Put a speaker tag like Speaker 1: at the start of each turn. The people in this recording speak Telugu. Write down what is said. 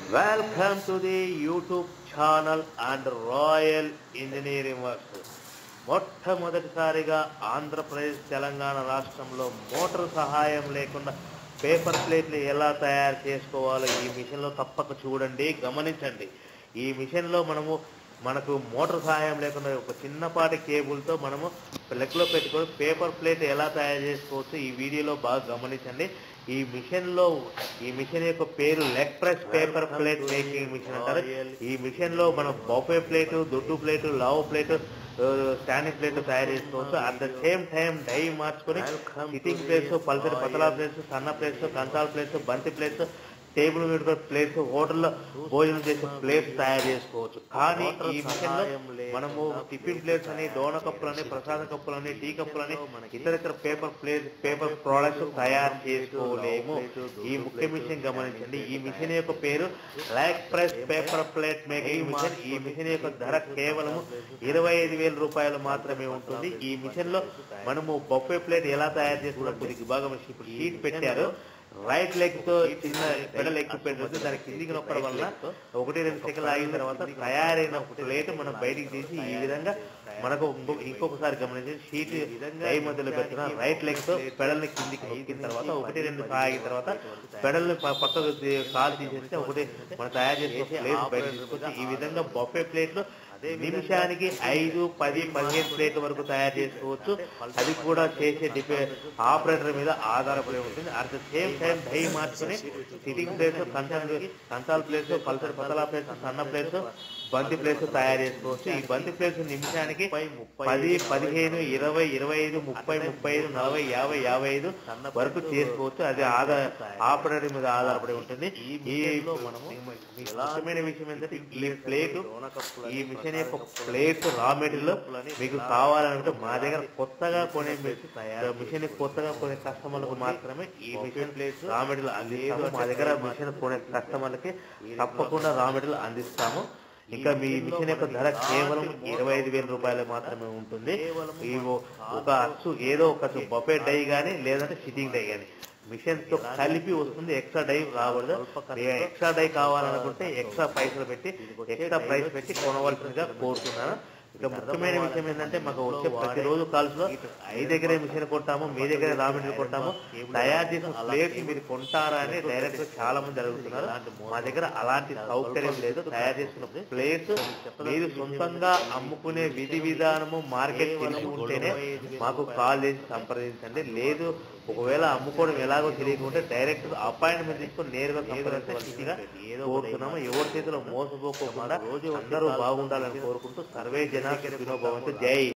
Speaker 1: welcome to the YouTube channel and royal engineering works మొట్టమొదటిసారిగా ఆంధ్రప్రదేశ్ తెలంగాణ రాష్ట్రంలో మోటార్ సహాయం లేకుండా పేపర్ ప్లేట్లు ఎలా తయారు చేసుకోవాలో ఈ మిషన్లో తప్పక చూడండి గమనించండి ఈ మిషన్లో మనము మనకు మోటార్ సహాయం లేకుండా ఒక చిన్నపాటి కేబుల్తో మనము లెక్కలో పెట్టుకొని పేపర్ ప్లేట్ ఎలా తయారు చేసుకోవచ్చు ఈ వీడియోలో బాగా గమనించండి ఈ మిషన్ లో ఈ మిషన్ యొక్క పేరు leg press paper plate making machine అంటారు ఈ మిషన్ లో మనం బొఫే ప్లేట్ దొడ్డు ప్లేట్ లావ్ ప్లేట్ స్టాండింగ్ ప్లేట్ తయారు చేసుకోవచ్చు at the same time die మార్చుకొని సిట్టింగ్ ప్లేట్స్ పల్సరి పతలా ప్లేట్స్ సన్న ప్లేట్స్ కంచాల ప్లేట్స్ బంతి ప్లేట్స్ టేబుల్ మీద ప్లేట్స్ హోటల్లో భోజనం చేసే ప్లేట్స్ తయారు చేసుకోవచ్చు కానీ ఈ మిషన్ లో మనము టిఫిన్ ప్లేట్స్ అని డోన కప్పులని ప్రసాద కప్పులని టీ కప్పులని ఇతర ఇతర పేపర్ ప్లేట్ పేపర్ ప్రోడక్ట్స్ తయారు చేసుకోలేము ఈ ముఖ్య మిషన్ గమనించండి ఈ మిషన్ యొక్క పేరు like press paper plate making machine ఈ మిషన్ యొక్క ధర కేవలం ఇరవై ఐదు వేల రూపాయలు మాత్రమే ఉంటుంది ఈ మిషన్ లో మనము బొఫే ప్లేట్ ఎలా తయారు చేసుకున్న కొద్దిగా బాగా ఇప్పుడు షీట్ పెట్టారు రైట్ లెగ్ తో చిన్న పెడల్ ఎక్విప్మెంట్ ఉంది దాని కిందికి నొక్కడం వల్ల ఒకటి రెండు సెకండ్లు ఆగిన తర్వాత తయారైన ప్లేట్ మనం బయటికి తీసి ఈ విధంగా మనకు ఇంకొ- ఇంకొకసారి గమనించి షీట్ కై మధ్యలో పెట్టిన రైట్ లెగ్ తో పెడల్ ని కిందికి నొక్కిన తర్వాత ఒకటి రెండు ఆగిన తర్వాత పెడల్ ని ప- పక్కకు తీ- కాలు తీసేస్తే ఒకటి మనం తయారు చేసిన ప్లేట్ బయట తీసుకొచ్చి ఈ విధంగా బొఫే ప్లేట్లు నిమిషానికి ఐదు పది పదిహేను ప్లేట్ల వరకు తయారు చేసుకోవచ్చు అది కూడా చేసే డిపే ఆపరేటర్ మీద ఆధారపడి ఉంటుంది at the same time die మార్చుకుని సిట్టింగ్ ప్లేట్స్ కంచాల కంచాల ప్లేట్స్ పల్సర్ పతలా ప్లేట్స్ సన్న ప్లేట్స్ బంతి ప్లేట్స్ తయారు చేసుకోవచ్చు ఈ బంతి ప్లేట్స్ నిమిషానికి పది పదిహేను ఇరవై ఇరవై ఐదు ముప్పై ముప్పై ఐదు నలభై యాభై యాభై ఐదు వరకు చేసుకోవచ్చు అది ఆధార ఆపరేటర్ మీద ఆధారపడి ఉంటుంది ఈ మనము ముఖ్యమైన విషయం ఏంటంటే ఈ ప్లేట్ ఈ మిషన్ యొక్క ప్లేట్ రా మెటీరియల్ మీకు కావాలంటే మా దగ్గర కొత్తగా కొనే మిషన్ కొత్తగా కొనే కస్టమర్లకు మాత్రమే ఈ మిషన్ ప్లేట్ రా మెటీరియల్ అందిస్తాము మా దగ్గర మిషన్ కొనే కస్టమర్లకి తప్పకుండా రా మెటీరియల్ అందిస్తాము ఇంకా మీ మిషన్ యొక్క ధర కేవలం ఇరవై ఐదు వేల రూపాయలు మాత్రమే ఉంటుంది ఈ ఓ- ఒక అచ్చు ఏదో ఒక బొఫే డై గానీ లేదంటే సిట్టింగ్ డై గానీ మిషన్ తో కలిపి వస్తుంది ఎక్స్ట్రా డై రాకూడదు ఎక్స్ట్రా డై కావాలనుకుంటే ఎక్స్ట్రా పైసలు పెట్టి ఎక్స్ట్రా ప్రైస్ పెట్టి కొనవలసిందిగా కోరుతున్నాను ఇక ముఖ్యమైన విషయం ఏంటంటే మాకు వచ్చే ప్రతిరోజు కాల్స్ లో ఐ దగ్గరే మిషన్ కొంటాము మీ దగ్గరే రా మెటీరియల్ కొంటాము తయారు చేసిన ప్లేట్స్ మీరు కొంటారా అని డైరెక్ట్ గా చాలా మంది అడుగుతున్నారు మా దగ్గర అలాంటి సౌకర్యం లేదు తయారు చేసిన ప్లేట్స్ మీరు సొంతంగా అమ్ముకునే విధి విధానము మార్కెట్ తెలిసి ఉంటేనే మాకు కాల్ చేసి సంప్రదించండి లేదు ఒకవేళ అమ్ముకోవడం ఎలాగో తెలియకుంటే డైరెక్ట్ అపాయింట్మెంట్ తీసుకొని నేరుగా సంప్రదించగా కోరుతున్నాము ఎవరి చేతిలో మోసపోకుండా రోజు అందరూ బాగుండాలని కోరుకుంటూ సర్వే జనాకి వినోభవంతో జై